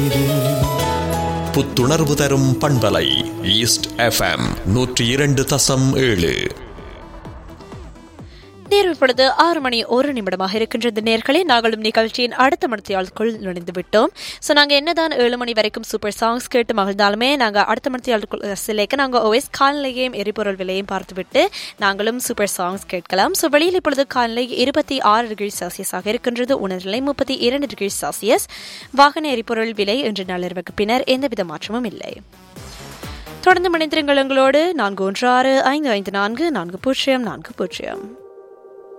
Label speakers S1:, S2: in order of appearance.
S1: புத்துணர்வு தரும் பண்பலை ஈஸ்ட் எஃப்எம் நூற்றி இரண்டு தசம் ஏழு
S2: நேரம் இப்பொழுது ஆறு மணி ஒரு நிமிடமாக இருக்கின்றது நேர்களே நாங்களும் நிகழ்ச்சியின் அடுத்த மணித்தியாளுக்குள் நுழைந்து விட்டோம் ஸோ நாங்கள் என்னதான் ஏழு மணி வரைக்கும் சூப்பர் சாங்ஸ் கேட்டு மகிழ்ந்தாலுமே நாங்கள் அடுத்த மணித்தியாளுக்குள் சிலைக்கு நாங்கள் ஓஎஸ் கால்நிலையையும் எரிபொருள் விலையும் பார்த்துவிட்டு நாங்களும் சூப்பர் சாங்ஸ் கேட்கலாம் ஸோ வெளியில் இப்பொழுது கால்நிலை இருபத்தி ஆறு டிகிரி செல்சியஸாக இருக்கின்றது உணர்நிலை முப்பத்தி இரண்டு டிகிரி செல்சியஸ் வாகன எரிபொருள் விலை இன்று நள்ளிரவுக்கு பின்னர் எந்தவித மாற்றமும் இல்லை தொடர்ந்து மணித்திரங்கள் எங்களோடு நான்கு ஒன்று ஆறு ஐந்து ஐந்து நான்கு நான்கு பூஜ்ஜியம் நான்கு பூஜ்ஜியம்